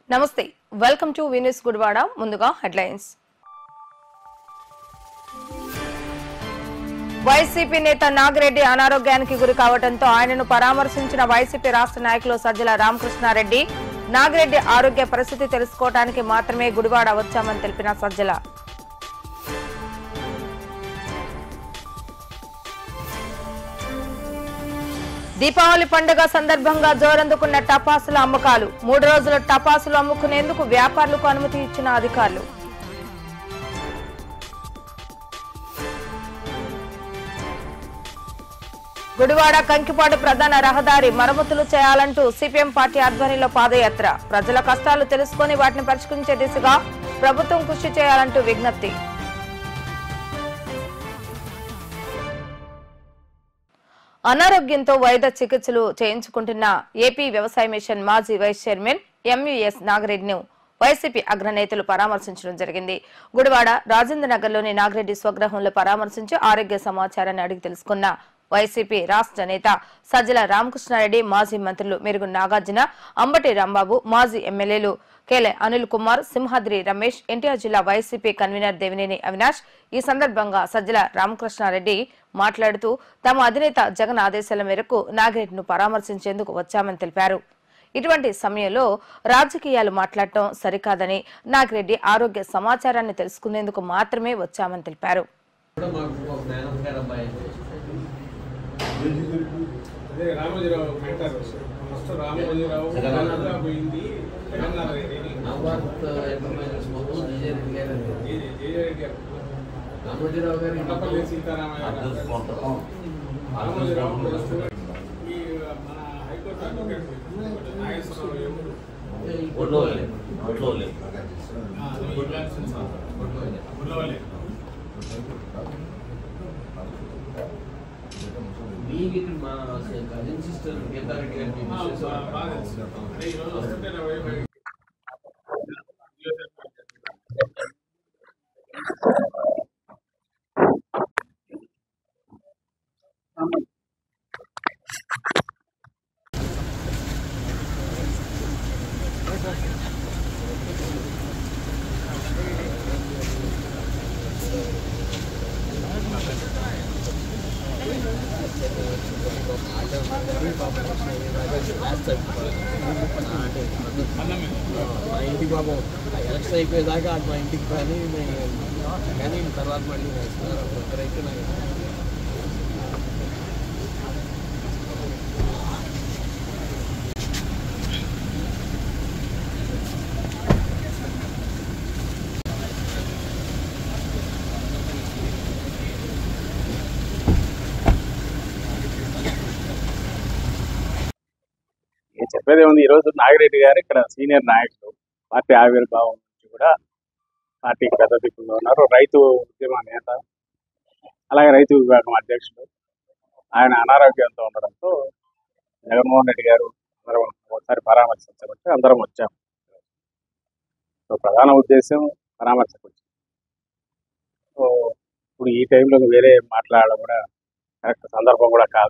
నమస్తే welcome to Vini's Gudivada ముందుగా headlines YCP నేత నాగిరెడ్డి అనారోగ్యానికి గురి కావడంతో ఆయనను పరామర్శించిన వైసీపీ రాష్ట్ర నాయకులు సజ్జల రామకృష్ణారెడ్డి నాగిరెడ్డి ఆరోగ్య పరిస్థితి తెలుసుకోవడానికి మాత్రమే గుడివాడ వచ్చామని తెలిపిన సజ్జల దీపావళి పండుగ సందర్భంగా జోరందుకున్న టపాసుల అమ్మకాలు మూడు రోజుల టపాసులు అమ్ముకునేందుకు వ్యాపారులకు అనుమతి ఇచ్చిన అధికారులు గుడివాడ కంకిపాడు ప్రధాన రహదారి మరమ్మతులు చేయాలంటూ సిపిఎం పార్టీ ఆధ్వర్యంలో పాదయాత్ర ప్రజల కష్టాలు తెలుసుకొని వాటిని పరిష్కరించే దిశగా ప్రభుత్వం కృషి చేయాలంటూ విజ్ఞప్తి అనారోగ్యంతో వైద్య చికిత్సలు చేయించుకుంటున్న ఏపీ వ్యవసాయ మిషన్ మాజీ వైస్ చైర్మన్ ఎంయుఎస్ నాగిరెడ్డిను వైసీపీ అగ్రనేతలు పరామర్శించడం జరిగింది గుడివాడ రాజేంద్ర నగర్లోని నాగిరెడ్డి స్వగృహంలో పరామర్శించి ఆరోగ్య సమాచారాన్ని అడిగి తెలుసుకున్న వైసీపీ రాష్ట్ర నేత సజ్జల రామకృష్ణారెడ్డి మాజీ మంత్రులు మెరుగు నాగార్జున అంబటి రాంబాబు మాజీ ఎమ్మెల్యేలు కేలే అనిల్ కుమార్ సింహాద్రి రమేష్ ఎన్టీఆర్ జిల్లా వైసీపీ కన్వీనర్ దేవినేని అవినాష్ ఈ సందర్భంగా సజ్జల రామకృష్ణారెడ్డి మాట్లాడుతూ తమ అధినేత జగన్ ఆదేశాల మేరకు నాగిరెడ్డిను పరామర్శించేందుకు వచ్చామని తెలిపారు ఇటువంటి సమయంలో రాజకీయాలు మాట్లాడటం సరికాదని నాగిరెడ్డి ఆరోగ్య సమాచారాన్ని తెలుసుకునేందుకు మాత్రమే వచ్చామని తెలిపారు కూడా మాకు ఒక మేనప్ గారు అబ్బాయి అదే రామోజీరావు మెంటర్ ఫస్ట్ రామోజీరావు తెలంగాణ పోయింది తెలంగాణ రెడ్డిని నవభారత్ ఎంటర్ప్రైజెస్ మొత్తం విజయ రెడ్డి గారు అండి. జే- జేజేరెడ్డి గారు రామోజీరావు గారి కొండపల్లి సీతారామయ్య గారు రామోజీరావు ప్లస్ ఈ మన హైకోర్టు అడ్వకేట్ నాగేశ్వరరావు ఎవరు? ఒడ్లోలే ఒడ్లోలే ఆ, ఈ వ్యాక్సిన్స్ ఆ, గుల్లవల్లి. మీకు ఇక్కడ మా కజిన్ సిస్టర్ గీతారెడ్డి గారికి ఆ, మిస్సెస్ బా- బాగా తెలుసు. అదే ఈ రోజు వస్తుంటే నా వైఫ్ అడిగింది. మా ఇంటికి పాపం ఎలక్షన్ అయిపోయేదాకా అటు మా ఇంటికి కానీ నేను- కానీ తర్వాత మళ్ళీ వేస్తున్నారు ఒక్కరైతే నాకు నేను చెప్పేది ఉంది ఈ రోజు నాగిరెడ్డి గారు ఇక్కడ సీనియర్ నాయకులు పార్టీ ఆవిర్భావం నుంచి కూడా పార్టీకి పెద్ద దిక్కులో ఉన్నారు రైతు ఉద్యమ నేత అలాగే రైతు విభాగం అధ్యక్షుడు ఆయన అనారోగ్యంతో ఉండడంతో జగన్మోహన్ రెడ్డి గారు అందరం ఒకసారి పరామర్శించబట్టి అందరం వచ్చాం సో ప్రధాన ఉద్దేశం పరామర్శకు వచ్చాం సో ఇప్పుడు ఈ టైంలో వేరే మాట్లాడడం కూడా కరెక్ట్ సందర్భం కూడా కాదు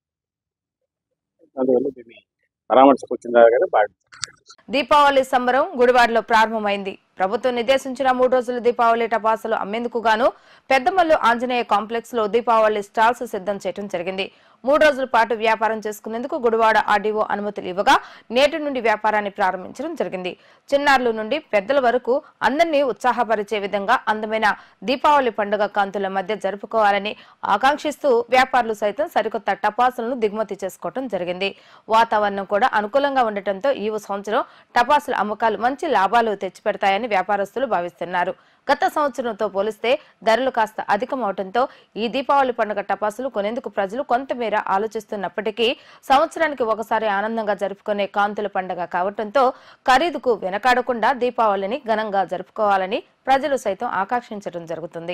అందువల్ల దీన్ని పరామర్శకు వచ్చిందా కదా బాగా దీపావళి సంబరం గుడివాడలో ప్రారంభమైంది ప్రభుత్వం నిర్దేశించిన మూడు రోజుల దీపావళి టపాసులు అమ్మేందుకు గాను పెద్దమల్లు ఆంజనేయ కాంప్లెక్స్ లో దీపావళి స్టాల్స్ సిద్ధం చేయడం జరిగింది మూడు రోజుల పాటు వ్యాపారం చేసుకునేందుకు గుడివాడ ఆర్డీఓ అనుమతులు ఇవ్వగా నేటి నుండి వ్యాపారాన్ని ప్రారంభించడం జరిగింది చిన్నారుల నుండి పెద్దల వరకు అందరినీ ఉత్సాహపరిచే విధంగా అందమైన దీపావళి పండుగ కాంతుల మధ్య జరుపుకోవాలని ఆకాంక్షిస్తూ వ్యాపారులు సైతం సరికొత్త టపాసులను దిగుమతి చేసుకోవడం జరిగింది వాతావరణం కూడా అనుకూలంగా ఉండటంతో ఈ సంవత్సరం టపాసుల అమ్మకాలు మంచి లాభాలు తెచ్చిపెడతాయని వ్యాపారస్తులు భావిస్తున్నారు గత సంవత్సరంతో పోలిస్తే ధరలు కాస్త అధికమవడంతో ఈ దీపావళి పండుగ టపాసులు కొనేందుకు ప్రజలు కొంతమేర ఆలోచిస్తున్నప్పటికీ సంవత్సరానికి ఒకసారి ఆనందంగా జరుపుకునే కాంతుల పండుగ కావడంతో ఖరీదుకు వెనకాడకుండా దీపావళిని ఘనంగా జరుపుకోవాలని ప్రజలు సైతం ఆకాంక్షించడం జరుగుతుంది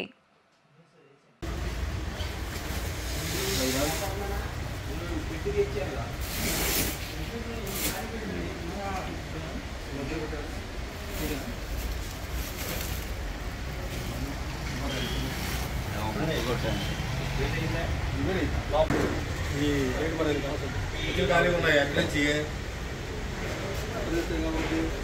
ఖాళీ ఉన్నాయి అక్కడి నుంచి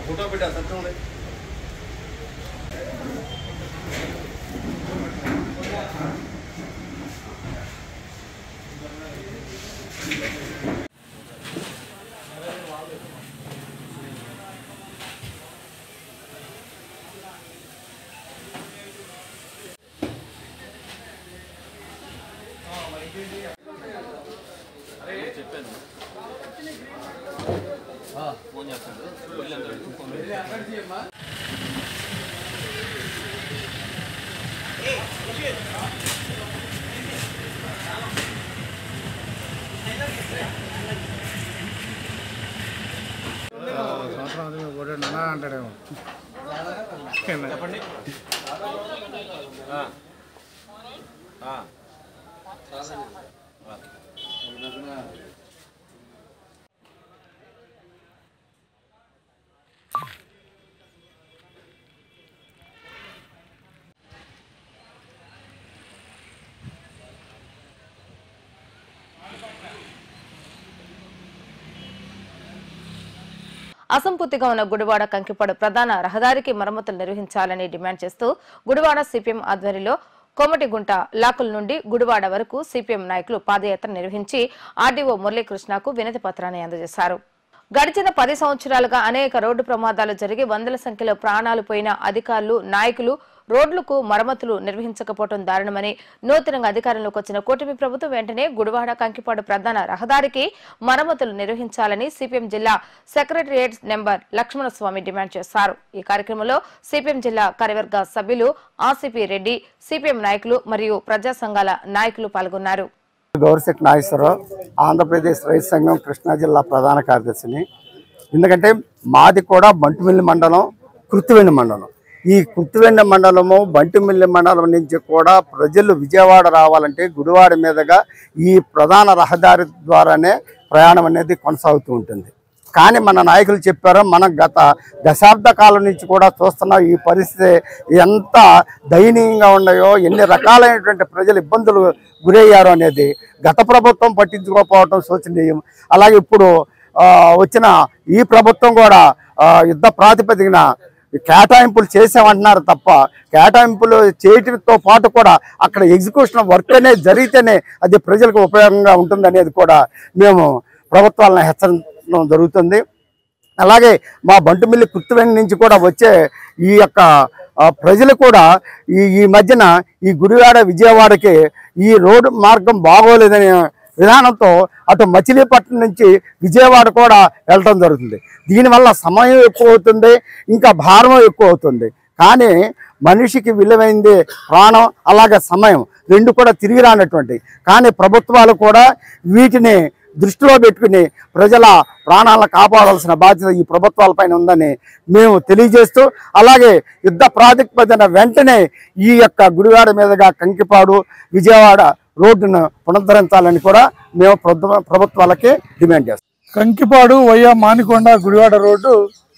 అసంపూర్తిగా ఉన్న గుడివాడ కంకిపాడు ప్రధాన రహదారికి మరమ్మతులు నిర్వహించాలని డిమాండ్ చేస్తూ గుడివాడ సిపిఎం ఆధ్వర్యంలో కోమటిగుంట లాకుల నుండి గుడివాడ వరకు సిపిఎం నాయకులు పాదయాత్ర నిర్వహించి ఆర్డీఓ మురళీకృష్ణకు వినతి పత్రాన్ని అందజేశారు గడిచిన పది సంవత్సరాలుగా అనేక రోడ్డు ప్రమాదాలు జరిగి వందల సంఖ్యలో ప్రాణాలు పోయిన అధికారులు నాయకులు రోడ్లకు మరమ్మతులు నిర్వహించకపోవడం దారుణమని నూతనంగా అధికారంలోకి వచ్చిన కూటమి ప్రభుత్వం వెంటనే గుడివాడ కంకిపాడు ప్రధాన రహదారికి మరమ్మతులు నిర్వహించాలని సిపిఎం జిల్లా సెక్రటరియేట్ నెంబర్ లక్ష్మణస్వామి డిమాండ్ చేశారు ఈ కార్యక్రమంలో సిపిఎం జిల్లా కార్యవర్గ సభ్యులు ఆర్సిపి రెడ్డి సిపిఎం నాయకులు మరియు ప్రజా సంఘాల నాయకులు పాల్గొన్నారు గౌరశెట్టి నాగేశ్వరరావు ఆంధ్రప్రదేశ్ రైతు సంఘం కృష్ణా జిల్లా ప్రధాన కార్యదర్శిని ఎందుకంటే మాది కూడా బంటుమిల్లి మండలం కృత్తివెండి మండలం ఈ కృత్తివెండి మండలము బంటిమిల్లి మండలం నుంచి కూడా ప్రజలు విజయవాడ రావాలంటే గుడివాడ మీదుగా ఈ ప్రధాన రహదారి ద్వారానే ప్రయాణం అనేది కొనసాగుతూ ఉంటుంది కానీ మన నాయకులు చెప్పారో మనం గత దశాబ్ద కాలం నుంచి కూడా చూస్తున్నాం ఈ పరిస్థితి ఎంత దయనీయంగా ఉన్నాయో ఎన్ని రకాలైనటువంటి ప్రజలు ఇబ్బందులు గురయ్యారు అనేది గత ప్రభుత్వం పట్టించుకోకపోవడం శోచనీయం అలాగే ఇప్పుడు ఆ, వచ్చిన ఈ ప్రభుత్వం కూడా ఆ, యుద్ధ ప్రాతిపదికన కేటాయింపులు చేసామంటున్నారు తప్ప కేటాయింపులు చేయటంతో పాటు కూడా అక్కడ ఎగ్జిక్యూషన్ వర్క్ అనేది జరిగితేనే అది ప్రజలకు ఉపయోగంగా ఉంటుందనేది కూడా మేము ప్రభుత్వాలను హెచ్చరించడం జరుగుతుంది అలాగే మా బంటుమిల్లి కుర్తువెండి నుంచి కూడా వచ్చే ఈ యొక్క ఆ, ప్రజలు కూడా ఈ ఈ మధ్యన ఈ గుడివాడ విజయవాడకి ఈ రోడ్డు మార్గం బాగోలేదనే విధానంతో అటు మచిలీపట్నం నుంచి విజయవాడ కూడా వెళ్ళటం జరుగుతుంది దీనివల్ల సమయం ఎక్కువ అవుతుంది ఇంకా భారం ఎక్కువ అవుతుంది కానీ మనిషికి విలువైంది ప్రాణం అలాగే సమయం రెండు కూడా తిరిగి రానటువంటి కానీ ప్రభుత్వాలు కూడా వీటిని దృష్టిలో పెట్టుకుని ప్రజల ప్రాణాలను కాపాడాల్సిన బాధ్యత ఈ ప్రభుత్వాలపైన ఉందని మేము తెలియజేస్తూ అలాగే యుద్ధ ప్రాతిపదిన వెంటనే ఈ యొక్క గుడివాడ మీదుగా కంకిపాడు విజయవాడ రోడ్డును పునరుద్ధరించాలని కూడా మేము ప్రభుత్వ- ప్రభుత్వాలకి డిమాండ్ చేస్తాం కంకిపాడు వయ్య మానికొండ గుడివాడ రోడ్డు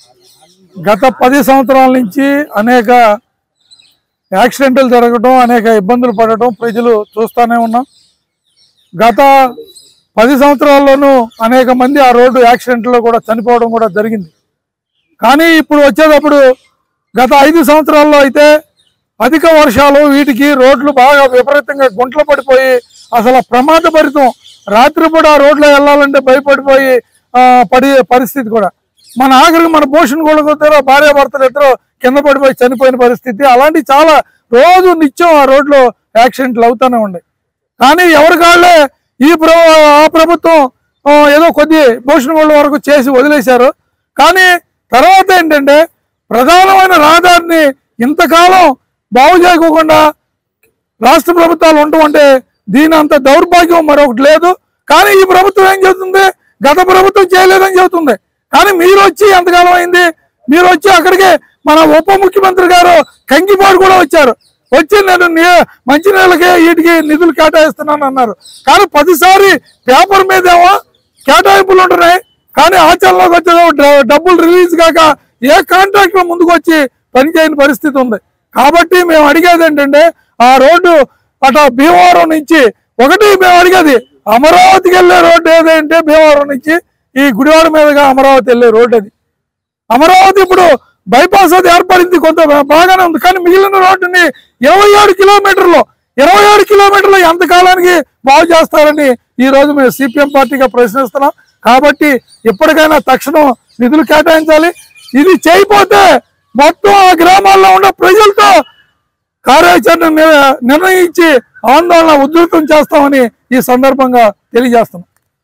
గత పది సంవత్సరాల నుంచి అనేక యాక్సిడెంట్లు జరగడం అనేక ఇబ్బందులు పడటం ప్రజలు చూస్తూనే ఉన్నాం గత పది సంవత్సరాల్లోనూ అనేక మంది ఆ రోడ్డు యాక్సిడెంట్లో కూడా చనిపోవడం కూడా జరిగింది కానీ ఇప్పుడు వచ్చేటప్పుడు గత ఐదు సంవత్సరాల్లో అయితే అధిక వర్షాలు వీటికి రోడ్లు బాగా విపరీతంగా గుంటలు పడిపోయి అసలు ప్రమాదభరితం రాత్రిపూట ఆ రోడ్లో వెళ్ళాలంటే భయపడిపోయి ఆ, పడే పరిస్థితి కూడా మన ఆఖరికి మన పోషణ కూడా భార్య భర్తలు ఇద్దరు కింద పడిపోయి చనిపోయిన పరిస్థితి అలాంటి చాలా రోజు నిత్యం ఆ రోడ్లో యాక్సిడెంట్లు అవుతూనే ఉన్నాయి కానీ ఎవరి కాళ్ళే ఈ ప్ర ఆ ప్రభుత్వం ఆ, ఏదో కొద్ది పోషణ గోళ్ళ వరకు చేసి వదిలేశారు కానీ తర్వాత ఏంటంటే ప్రధానమైన రహదారిని ఇంతకాలం బాగు చేయకోకుండా రాష్ట్ర ప్రభుత్వాలు ఉండటం అంటే దీని అంత దౌర్భాగ్యం మరొకటి లేదు కానీ ఈ ప్రభుత్వం ఏం చెబుతుంది గత ప్రభుత్వం చేయలేదని చెబుతుంది కానీ మీరు వచ్చి ఎంతకాలం అయింది మీరు వచ్చి అక్కడికి మన ఉప ముఖ్యమంత్రి గారు కంకిపాడు కూడా వచ్చారు వచ్చి నేను నీ- మంచినీళ్ళకి వీటికి నిధులు కేటాయిస్తున్నాను అన్నారు కానీ పదిసారి పేపర్ మీదేమో కేటాయింపులు ఉంటున్నాయి కానీ ఆచరణలోకి వచ్చే డబ్బులు రిలీజ్ కాక ఏ కాంట్రాక్టర్ ముందుకు వచ్చి పనిచేయని పరిస్థితి ఉంది కాబట్టి మేము అడిగేది ఏంటంటే ఆ రోడ్డు అటు భీమవరం నుంచి ఒకటి మేము అడిగేది అమరావతికి వెళ్ళే రోడ్డు ఏదంటే భీమవరం నుంచి ఈ గుడివాడ మీదుగా అమరావతి వెళ్ళే రోడ్డు అది అమరావతి ఇప్పుడు బైపాస్ అది ఏర్పడింది కొంత బాగానే ఉంది కానీ మిగిలిన రోడ్డుని ఇరవై ఏడు కిలోమీటర్లు ఇరవై ఏడు కిలోమీటర్లు ఎంతకాలానికి బాగు చేస్తారని ఈ రోజు మేము సిపిఎం పార్టీగా ప్రశ్నిస్తున్నాం కాబట్టి ఇప్పటికైనా తక్షణం నిధులు కేటాయించాలి ఇది చేయకపోతే మొత్తం ఆ గ్రామాల్లో ఉన్న ప్రజలతో కార్యాచరణ నిర్- నిర్ణయించి ఆందోళన ఉధృతం చేస్తామని ఈ సందర్భంగా తెలియజేస్తున్నాం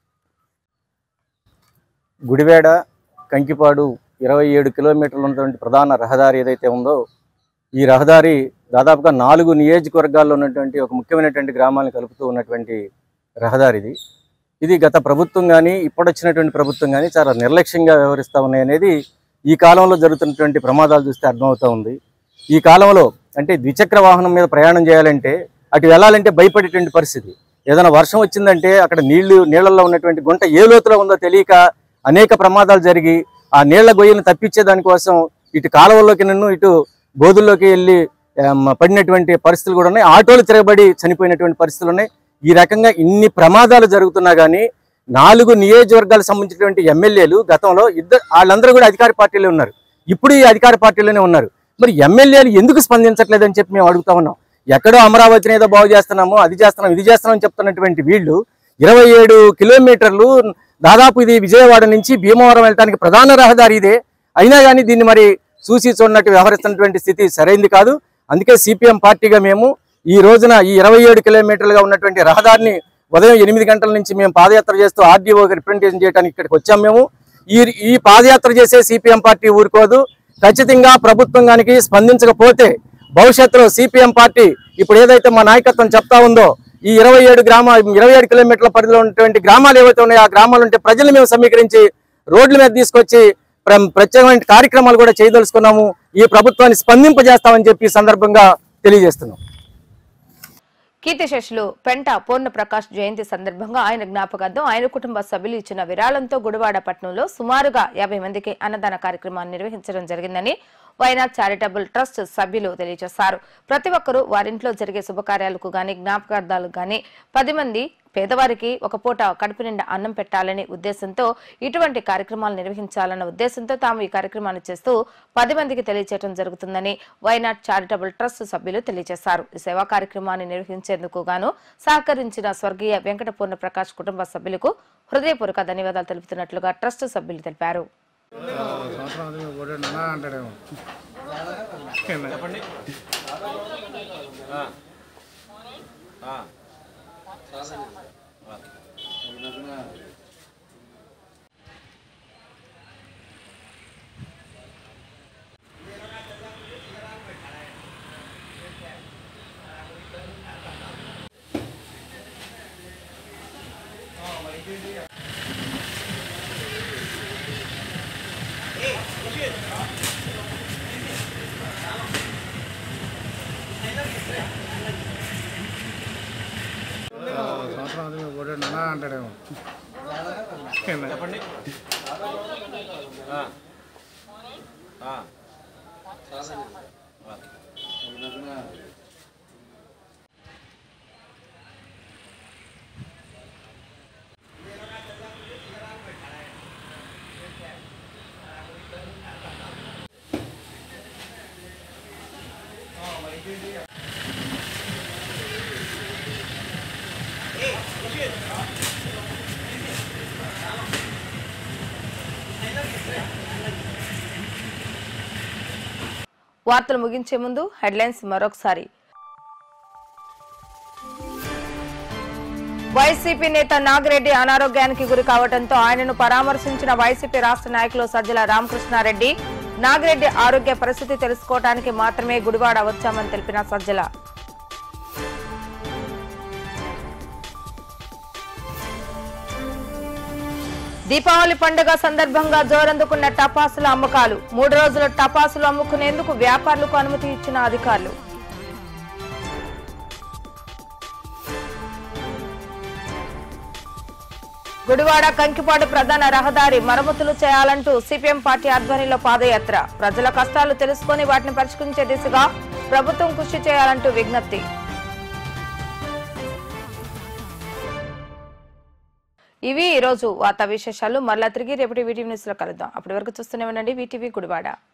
గుడివేడ కంకిపాడు ఇరవై ఏడు కిలోమీటర్లు ఉన్నటువంటి ప్రధాన రహదారి ఏదైతే ఉందో ఈ రహదారి దాదాపుగా నాలుగు నియోజకవర్గాల్లో ఉన్నటువంటి ఒక ముఖ్యమైనటువంటి గ్రామాలను కలుపుతూ ఉన్నటువంటి రహదారి ఇది ఇది గత ప్రభుత్వం కానీ ఇప్పుడొచ్చినటువంటి ప్రభుత్వం కానీ చాలా నిర్లక్ష్యంగా వ్యవహరిస్తూ ఉన్నాయి అనేది ఈ కాలంలో జరుగుతున్నటువంటి ప్రమాదాలు చూస్తే అర్థమవుతా ఉంది ఈ కాలంలో అంటే ద్విచక్ర వాహనం మీద ప్రయాణం చేయాలంటే అటు వెళ్ళాలంటే భయపడేటువంటి పరిస్థితి ఏదైనా వర్షం వచ్చిందంటే అక్కడ నీళ్లు నీళ్ళల్లో ఉన్నటువంటి గుంట ఏ లోతులో ఉందో తెలియక అనేక ప్రమాదాలు జరిగి ఆ నీళ్ల గొయ్యలను తప్పించే దానికోసం ఇటు కాలువల్లోకి నిన్ను ఇటు బోధుల్లోకి వెళ్ళి ఆమ్, పడినటువంటి పరిస్థితులు కూడా ఉన్నాయి ఆటోలు తిరగబడి చనిపోయినటువంటి పరిస్థితులు ఉన్నాయి ఈ రకంగా ఇన్ని ప్రమాదాలు జరుగుతున్నా కానీ నాలుగు నియోజకవర్గాలకు సంబంధించినటువంటి ఎమ్మెల్యేలు గతంలో ఇద్దరు వాళ్ళందరూ కూడా అధికార పార్టీలో ఉన్నారు ఇప్పుడు ఈ అధికార పార్టీలోనే ఉన్నారు మరి ఎమ్మెల్యేలు ఎందుకు స్పందించట్లేదని చెప్పి మేము అడుగుతా ఉన్నాం ఎక్కడో అమరావతిని ఏదో బాగు చేస్తున్నాము అది చేస్తున్నాం ఇది చేస్తున్నాం అని చెప్తున్నటువంటి వీళ్ళు ఇరవై ఏడు కిలోమీటర్లు దాదాపు ఇది విజయవాడ నుంచి భీమవరం వెళ్ళడానికి ప్రధాన రహదారి ఇదే అయినా కానీ దీన్ని మరి చూసి చూడనట్టు వ్యవహరిస్తున్నటువంటి స్థితి సరైంది కాదు అందుకే సిపిఎం పార్టీగా మేము ఈ రోజున ఈ ఇరవై ఏడు కిలోమీటర్లుగా ఉన్నటువంటి రహదారిని ఉదయం ఎనిమిది గంటల నుంచి మేము పాదయాత్ర చేస్తూ ఆర్డీఓకి రిప్రజెంటేషన్ చేయడానికి ఇక్కడికి వచ్చాం మేము ఈ ఈ పాదయాత్ర చేసే సిపిఎం పార్టీ ఊరుకోదు ఖచ్చితంగా ప్రభుత్వం గానికి స్పందించకపోతే భవిష్యత్తులో సిపిఎం పార్టీ ఇప్పుడు ఏదైతే మా నాయకత్వం చెప్తా ఉందో ఈ ఇరవై ఏడు గ్రామ ఇరవై ఏడు కిలోమీటర్ల పరిధిలో ఉన్నటువంటి గ్రామాలు ఏవైతే ఉన్నాయో ఆ గ్రామాలు ఉంటే ప్రజల్ని మేము సమీకరించి రోడ్ల మీద తీసుకొచ్చి ప్ర- ప్రత్యేకమైన కార్యక్రమాలు కూడా చేయదలుచుకున్నాము ఈ ప్రభుత్వాన్ని స్పందింపజేస్తామని చెప్పి ఈ సందర్భంగా తెలియజేస్తున్నాం కీర్తిశేషులు పెంట పూర్ణ ప్రకాష్ జయంతి సందర్భంగా ఆయన జ్ఞాపకార్థం ఆయన కుటుంబ సభ్యులు ఇచ్చిన విరాళంతో గుడివాడ పట్టణంలో సుమారుగా యాభై మందికి అన్నదాన కార్యక్రమాన్ని నిర్వహించడం జరిగిందని వైనాడ్ చారిటబుల్ ట్రస్ట్ సభ్యులు తెలియజేశారు ప్రతి ఒక్కరూ వారింట్లో జరిగే శుభకార్యాలకు గాని జ్ఞాపకార్థాలకు గాని పది మంది పేదవారికి ఒక పూట కడుపు నిండా అన్నం పెట్టాలనే ఉద్దేశంతో ఇటువంటి కార్యక్రమాలు నిర్వహించాలన్న ఉద్దేశంతో తాము ఈ కార్యక్రమాన్ని చేస్తూ పది మందికి తెలియజేయడం జరుగుతుందని వైనాడ్ చారిటబుల్ ట్రస్ట్ సభ్యులు తెలియజేశారు ఈ సేవా కార్యక్రమాన్ని నిర్వహించేందుకు గాను సహకరించిన స్వర్గీయ వెంకట పూర్ణ ప్రకాష్ కుటుంబ సభ్యులకు హృదయపూర్వక ధన్యవాదాలు తెలుపుతున్నట్లుగా ట్రస్ట్ సభ్యులు తెలిపారు వార్తలు ముగించే ముందు హెడ్లైన్స్ మరొకసారి వైసీపీ నేత నాగిరెడ్డి అనారోగ్యానికి గురి కావడంతో ఆయనను పరామర్శించిన వైసీపీ రాష్ట్ర నాయకులు సజ్జల రామకృష్ణారెడ్డి నాగిరెడ్డి ఆరోగ్య పరిస్థితి తెలుసుకోవడానికి మాత్రమే గుడివాడ వచ్చామని తెలిపిన సజ్జల దీపావళి పండుగ సందర్భంగా జోరందుకున్న టపాసుల అమ్మకాలు మూడు రోజుల టపాసులు అమ్ముకునేందుకు వ్యాపారులకు అనుమతి ఇచ్చిన అధికారులు గుడివాడ కంకిపాడు ప్రధాన రహదారి మరమ్మతులు చేయాలంటూ సిపిఎం పార్టీ ఆధ్వర్యంలో పాదయాత్ర ప్రజల కష్టాలు తెలుసుకొని వాటిని పరిష్కరించే దిశగా ప్రభుత్వం కృషి చేయాలంటూ విజ్ఞప్తి ఇవి ఈ రోజు వార్తా విశేషాలు మరలా తిరిగి రేపటి వీటీవీ న్యూస్ లో కలుద్దాం అప్పటి వరకు చూస్తూనే ఉండండి వీటీవీ గుడివాడ